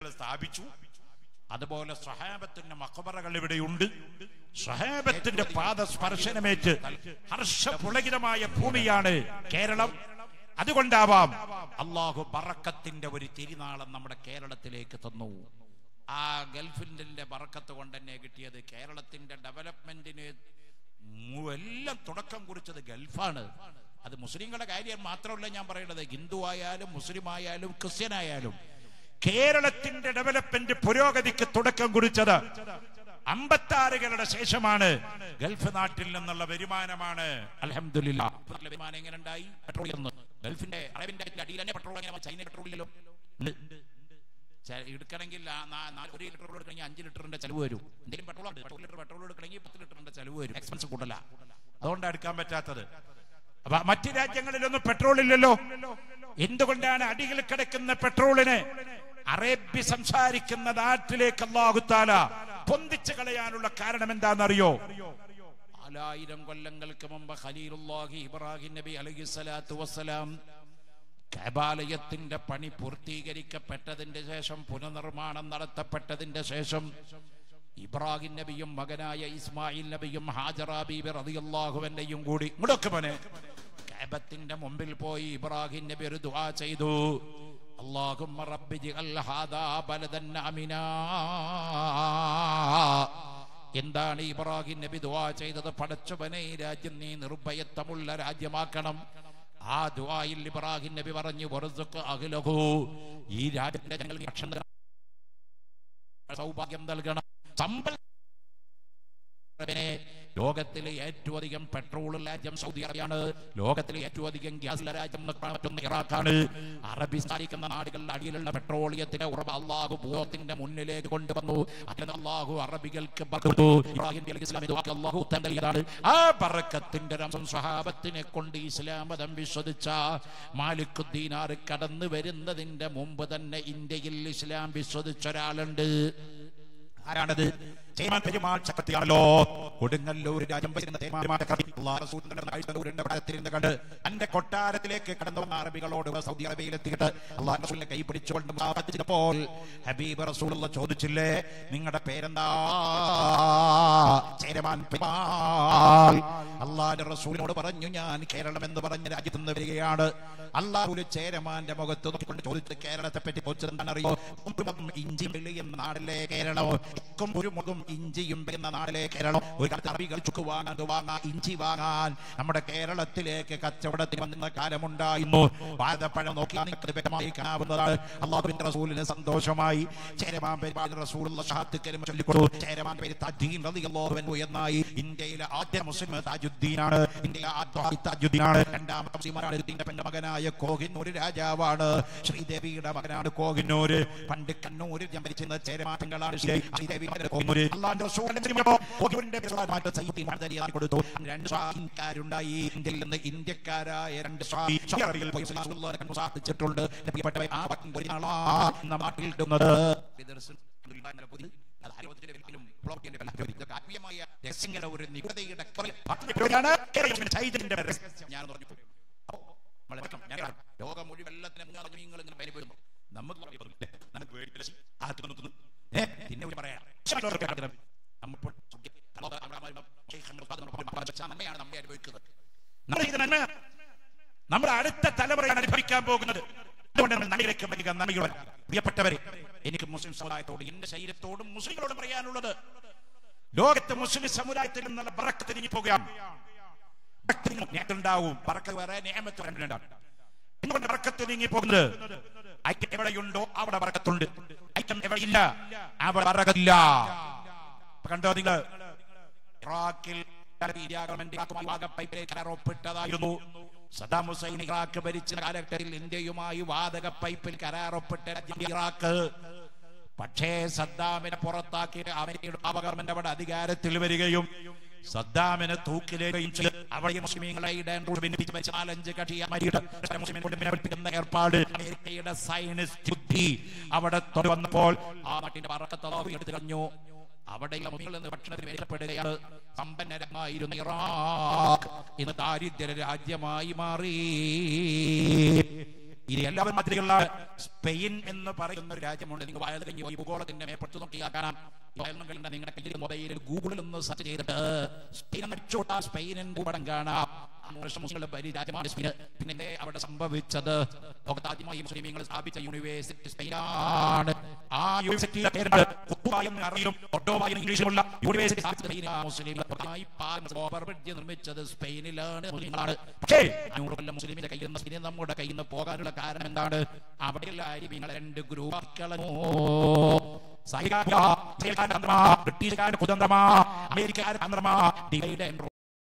സ്ഥാപിച്ചു അതുപോലെ സഹാബത്തിന്റെ മക്കബറകൾ ഇവിടെയുണ്ട് സഹാബത്തിന്റെ പാദസ്പർശനമേറ്റ് ഹർഷപുളകിതമായ ഭൂമിയാണ് കേരളം അതുകൊണ്ടാവാം അള്ളാഹു ബറക്കത്തിന്റെ ഒരു തിരിനാളം നമ്മുടെ കേരളത്തിലേക്ക് തന്നു ആ ഗൾഫിന്റെ ബറക്കത്ത് കൊണ്ട് തന്നെ കിട്ടിയത് കേരളത്തിന്റെ ഡെവലപ്മെന്റിന് മു- എല്ലാം തുടക്കം കുറിച്ചത് ഗൾഫാണ് അത് മുസ്ലിങ്ങളുടെ കാര്യം മാത്രമല്ല ഞാൻ പറയുന്നത് ഹിന്ദു ആയാലും മുസ്ലിം ആയാലും ക്രിസ്ത്യൻ ആയാലും കേരളത്തിന്റെ ഡെവലപ്മെന്റ് പുരോഗതിക്ക് തുടക്കം കുറിച്ചത് അമ്പത്താറുകളുടെ ശേഷമാണ് ഗൾഫ് നാട്ടിൽ നിന്നുള്ള വരുമാനമാണ് അലഹമില്ല വരുമാനം എങ്ങനെ ഉണ്ടായി പെട്രോൾ എന്ന് ഗൾഫിന്റെ അറബിന്റെ അടിയിൽ തന്നെ പെട്രോൾ എങ്ങനെ ചൈന പെട്രോളിലോ എടുക്കണമെങ്കിൽ ആ നാ- നാ- ഒരു ലിറ്റർ പെട്രോൾ എടുക്കണമെങ്കിൽ അഞ്ച് ലിറ്ററിന്റെ ചെലവ് വരും എന്തെങ്കിലും പെട്രോൾ ഉണ്ട് ഒരു ലിറ്റർ പെട്രോൾ എടുക്കണമെങ്കിൽ പത്ത് ലിറ്ററിന്റെ ചെലവ് വരും എക്സ്പെൻസ് കൂടുതലാ അതുകൊണ്ടാണ് എടുക്കാൻ പറ്റാത്തത് അപ്പൊ മറ്റു രാജ്യങ്ങളിലൊന്നും പെട്രോൾ ഇല്ലല്ലോ എന്തുകൊണ്ടാണ് അടിയിൽ കിടക്കുന്ന പെട്രോളിന് അറേബ്യ സംസാരിക്കുന്ന നാട്ടിലേക്ക് അള്ളാഹുത്താല പൊന്തിച്ചു കളയാനുള്ള കാരണം എന്താണെന്നറിയോ നാലായിരം കൊല്ലങ്ങൾക്ക് മുമ്പ് ഖലീലുല്ലാഹി ഇബ്രാഹിം നബി അലൈഹി സ്വലാത്തു വസ്സലാം കബാലയത്തിന്റെ പണി പൂർത്തീകരിക്കപ്പെട്ടതിന്റെ ശേഷം പുനർനിർമ്മാണം നടത്തപ്പെട്ടതിന്റെ ശേഷം ഇബ്രാഹിം നബിയും മകനായ ഇസ്മായിൽ നബിയും ഹാജറ ബീബി റളിയല്ലാഹുവിന്റെയും കൂടി ഇങ്ങോട്ടൊക്കെ മോനെ കഅബത്തിന്റെ മുമ്പിൽ പോയി ഇബ്രാഹിം നബി ഒരു ദുആ ചെയ്തു اللهم رب اجعل هذا بلدا امنا എന്താണ് ഇബ്രാഹിം നബി ദുആ ചെയ്തത് പടച്ചവനെ ഈ രാജ്യം നീ നിർഭയത്വമുള്ള രാജ്യമാക്കണം ആ ദുആയിൽ ഇബ്രാഹിം നബി പറഞ്ഞു "വറുസുഖ് അഹ്ലഹു." ഈ രാജ്യത്തിന്റെ ജനങ്ങൾ നീ ഭക്ഷണം നൽകണം. സൗഭാഗ്യം നൽകണം സമ്പൽ അറബിനെ ലോകത്തിലെ ഏറ്റവും അധികം പെട്രോൾ രാജ്യം സൗദി അറേബ്യയാണ് ലോകത്തിലെ ഏറ്റവും അധികം ഗ്യാസ് രാജ്യം എന്നൊക്കെ പറയാൻ പറ്റുന്ന ഇറാഖാണ് അറബി സ്ഥാപിക്കുന്ന നാടുകളുടെ അടിയിലുള്ള പെട്രോളിയത്തിന്റെ ഉറവ അള്ളാഹു ഭൂതത്തിന്റെ മുന്നിലേക്ക് കൊണ്ടുവന്നു അതിന് അള്ളാഹു അറബികൾക്ക് ബർക്കത്തു. ഇബ്രാഹിം നബി അലൈഹി സ്വലാമിന്റെ വാക്ക് അള്ളാഹു ഉത്തരം നൽകിയതാണ് ആ ബറക്കത്തിന്റെ രസം സ്വഹാബത്തിനെ കൊണ്ട് ഇസ്ലാം മതം വിശ്വസിച്ച മാലിക്കുദ്ദീനാർ കടന്നു വരുന്നതിന്റെ മുമ്പ് തന്നെ ഇന്ത്യയിൽ ഇസ്ലാം വിശ്വസിച്ച ഒരാളുണ്ട് ആരാണത് ചേമാൻ പെരുമാൾ ചക്രവർത്തിയാണല്ലോ കൊടുങ്ങല്ലൂർ രാജ്യം ഭരിക്കുന്ന ചേമാൻ ചക്രവർത്തി അല്ലാഹു റസൂലിന്റെ കാഴ്ചൂരിന്റെ പടത്തിരുന്ന് കണ്ട് തന്റെ കൊട്ടാരത്തിലേക്ക് കടന്നു വന്ന അറബികളോട് സൗദി അറേബ്യയിൽ എത്തിയിട്ട് അള്ളാഹു റസൂലിനെ കൈ പിടിച്ചുകൊണ്ട് പ്രാർത്ഥിച്ചപ്പോൾ ഹബീബ് റസൂലുള്ള ചോദിച്ചില്ലേ നിങ്ങളുടെ പേരെന്താ ചേരമാൻ പെരുമാൾ അള്ളാഹുന്റെ റസൂലിനോട് പറഞ്ഞു ഞാൻ കേരളം എന്ന് പറഞ്ഞ രാജ്യത്ത് നിന്ന് വരികയാണ് അള്ളാഹുല് ചേരമാന്റെ മുഖത്ത് നോക്കിക്കൊണ്ട് ചോദിച്ചു കേരളത്തെ പറ്റി ചോദിച്ചത് എന്താണെന്നറിയോ കുമ്പും ഇഞ്ചി എന്ന നാടിലെ കേരളം ചുക്കും ഒരു മുഖം ഇഞ്ചിയും എന്ന നാടിലെ കേരളം ഒരു കാലത്ത് അറബികൾ ചുക്ക് വാങ്ങാൻ അത് വാങ്ങാൻ ഇഞ്ചി വാങ്ങാൻ നമ്മുടെ കേരളത്തിലേക്ക് കച്ചവടത്തിന് വന്ന കാലമുണ്ടായിരുന്നു വാഴപ്പഴം നോക്കിയാൽ നിങ്ങൾക്ക് വ്യക്തമായി കാണാവുന്നതാണ് അള്ളാഹുവിന്റെ റസൂലിന് സന്തോഷമായി ചേരമാൻ പെരുമാൾ റസൂലുള്ള ഷഹാത്ത് കലിമ ചൊല്ലിക്കൊടുത്തു ചേരമാൻ പേര് താജുദ്ദീൻ റളിയല്ലാഹു അൻഹു എന്നായി ഇന്ത്യയിലെ ആദ്യ മുസ്ലിം താജുദ്ദീനാണ് ഇന്ത്യയിലെ ആദ്യ താജുദ്ദീനാണ് രണ്ടാമത്തെ മുസ്ലിമാണ് ഇതിന്റെ പെണ്ണ മകനായ കോഹിന്നൂർ രാജാവാണ് ശ്രീദേവിയുടെ മകനാണ് കോഹിന്നൂര് പണ്ട് കണ്ണൂരിൽ ഞാൻ ഭരിച്ചിരുന്ന ചേരമാറ്റങ്ങളാണ് ശ്രീ ശ്രീദേവി മകൻ കോഹിന്നൂര് അള്ളാന്റെ റസൂലിനെ തിരുമ്മിയപ്പോ കോഹിന്നൂരിന്റെ പേരുമായിട്ട് സയ്യിദ് മഅദനി ആക്കി കൊടുത്തു രണ്ട് സ്വാധീനക്കാരുണ്ടായി ഇന്ത്യയിൽ നിന്ന് ഇന്ത്യക്കാരായ രണ്ട് സ്വാധീ സൗദി അറേബ്യയിൽ പോയി റസൂലുള്ളാഹിനെ കണ്ടു സാധിച്ചിട്ടുണ്ട് പ്രിയപ്പെട്ടവരെ ആ വക്കം ഒരു നാളാ നമ്മുടെ നാട്ടിൽ ഇടുന്നത് അത് ആരോഗ്യത്തിന്റെ വലിപ്പിലും പ്ലോക്കിന്റെ ബലത്തിലും ഇതൊക്കെ ആത്മീയമായ രഹസ്യങ്ങളുടെ ഒരു നികുതിയുടെ കുറയാണ് കേരളത്തിന്റെ ചൈതന്യത്തിന്റെ രഹസ്യം ഞാൻ പറഞ്ഞു അപ്പോ നമ്മളെ വെക്കണം. ഞാൻ കാണാം. ലോകം മുഴുവൻ വെള്ളത്തിന് മുങ്ങാതെ നിങ്ങൾ ഇങ്ങനെ പരിപോയിരുന്നു നമുക്ക് പറയുന്നില്ലേ? നമുക്ക് പേടിപ്പില്ല. ആ തിന്നു തിന്നു. ഏ, പിന്നെ ഒരു പറയാം. ശക്തർക്ക് ആഗ്രഹം. നമ്മളിപ്പോൾ സുഖി- അല്ലാതെ അവിടെ അവിടെ ഷെയ്ഖ് അഹമ്മദ് ഖാദർ നമ്മൾ പറഞ്ഞ വെച്ച നന്മയാണ് നമ്മൾ അനുഭവിക്കുന്നത് നമ്മൾ ചെയ്ത നന്മ നമ്മുടെ അടുത്ത തലമുറയാണ് അനുഭവിക്കാൻ പോകുന്നത് അതുകൊണ്ട് നമ്മൾ നന്മയിലേക്ക് വരിക നന്മകൾ പ്രിയപ്പെട്ടവരെ എനിക്ക് മുസ്ലിം സമുദായത്തോട് എന്റെ ശരീരത്തോടും മുസ്ലിങ്ങളോടും പറയാനുള്ളത് ലോകത്ത് മുസ്ലിം സമുദായത്തിൽ നിന്നുള്ള ബറക്കത്ത് തിരിഞ്ഞു പോകുകയാണ് ഉണ്ടാവും പറക്കത്ത് വേറെ നിയമത്ത് വേറെ ഉണ്ടാവും എന്തുകൊണ്ട് ബറക്കത്ത് നീങ്ങി പോകുന്നത് ഐക്യം എവിടെയുണ്ടോ അവിടെ ബറക്കത്തുണ്ട് ഐക്യം എവിടെയില്ല അവിടെ ബറക്കത്തില്ല ഇപ്പൊ കണ്ടോ നിങ്ങൾ ഇറാഖിൽ ഇന്ത്യ ഗവൺമെന്റ് ഇറാഖുമായി വാദപ്പൈപ്പിലേക്ക് കരാറൊപ്പിട്ടതായിരുന്നു സദാം ഹുസൈൻ ഇറാഖ് ഭരിച്ച കാലഘട്ടത്തിൽ ഇന്ത്യയുമായി വാതക പൈപ്പിൽ കരാറൊപ്പിട്ട രാജ്യം ഇറാഖ് പക്ഷേ സദ്ദാമിനെ പുറത്താക്കി അമേരിക്കയുടെ ഗവൺമെന്റ് അവിടെ അധികാരത്തിൽ വരികയും സദ്ദാമിനെ തൂക്കിലേക്കുകയും ചെയ്ത് അവിടെ മുസ്ലിമീങ്ങളെ ഇടാൻ ഭിന്നിപ്പിച്ച് വെച്ച് നാലഞ്ച് കക്ഷി അമേരിക്കയുടെ മുസ്ലിം പിടിപ്പിക്കുന്ന ഏർപ്പാട് അമേരിക്കയുടെ സൈനിസ്റ്റ് ബുദ്ധി അവിടെ തൊട്ട് വന്നപ്പോൾ ആ നാട്ടിന്റെ പറക്കത്തലാവ് എടുത്തു കളഞ്ഞു അവിടെയുള്ള മുസ്ലിങ്ങൾ നിന്ന് ഭക്ഷണത്തിന് മേഖലപ്പെടുകയാണ് സമ്പന്നരമായിരുന്ന ഇറാഖ് ഇന്ന് ദാരിദ്ര്യ രാജ്യമായി മാറി ഇത് എല്ലാവരും മാതിരിയുള്ള സ്പെയിൻ എന്ന് പറയുന്ന ഒരു രാജ്യമുണ്ട് നിങ്ങൾ വയൽ കഴിഞ്ഞ് പോയി ഭൂഗോളത്തിന്റെ മേപ്പുറത്ത് നോക്കിയാൽ കാണാം വയലിനും കണ്ട നിങ്ങളുടെ കയ്യിൽ മൊബൈലിൽ ഗൂഗിളിൽ ഒന്ന് സെർച്ച് ചെയ്തിട്ട് സ്പെയിൻ അടിച്ചോട്ടാ സ്പെയിനിൻ ഭൂപടം കാണാം മൂന്ന് മുസ്ലിങ്ങളുടെ പരി രാജ്യമാണ് സ്പെയിൻ പിന്നെ എന്തേ അവിടെ സംഭവിച്ചത് ലോകത്താദ്യമായി മുസ്ലിമീങ്ങൾ സ്ഥാപിച്ച യൂണിവേഴ്സിറ്റി സ്പെയിനാണ് ആ യൂണിവേഴ്സിറ്റിയുടെ പേരാണ് ഖുത്തുബായും അറബിയിലും ഒട്ടോബായും ഇംഗ്ലീഷിലുമുള്ള യൂണിവേഴ്സിറ്റി സ്ഥാപിച്ചത് സ്പെയിനാണ് മുസ്ലിങ്ങൾ പ്രധാനമായി ഓവർ ബ്രിഡ്ജ് നിർമ്മിച്ചത് സ്പെയിനിലാണ് മുസ്ലിങ്ങളാണ് പക്ഷേ അഞ്ഞൂറ് കൊല്ലം മുസ്ലിമിന്റെ കയ്യിൽ നിന്ന് സ്പെയിൻ നമ്മുടെ കയ്യിൽ നിന്ന് പോകാനുള്ള കാരണം എന്താണ് അവിടെയുള്ള അരിമിങ്ങൾ രണ്ട് ഗ്രൂപ്പാക്കളോ സൈനിക ബ്രിട്ടീഷുകാരുടെ കുതന്ത്രമാ അമേരിക്കക്കാരുടെ തന്ത്രമാ ഡിവൈഡ് ആൻഡ്